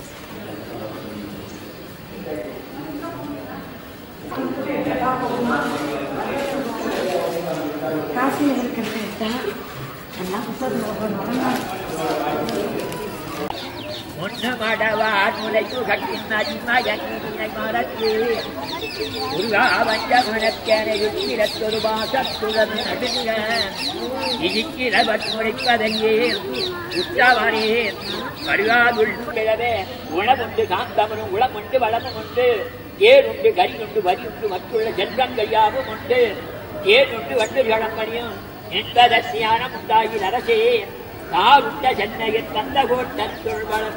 காசு இருக்கிறது எல்லாம் புத்தகத்தில் ஒன்று மடவார் முளைக்கு கட்டின் அதிமயக்கினை மறந்து உருவா வஞ்ச மனக்கென இருக்கிறதொரு வாசத்துடன் நடுங்க இடிக்கிறவர் முளைப்பதையே உற்றவரே கருவாதுள்ளவே உணவுண்டு காந்தமனும் உளமுண்டு வளமும் உண்டு ஏறுண்டு கரியுண்டு வரியுண்டு மற்றுள்ள ஜென்மங்கள் யாவும் உண்டு ஏறுண்டு வண்டு கிழங்கனியும் என்பதத்தியானம் உண்டாகி அரசே தாருண்ட சென்னையில் தந்த கோட்டன் தொழ்வளம்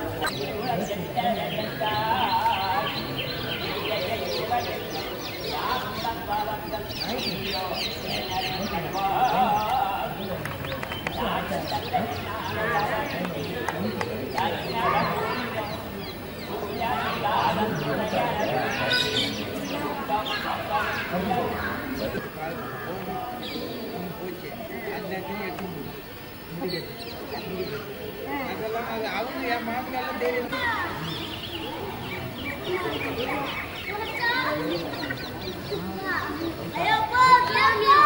Ayo, Pak,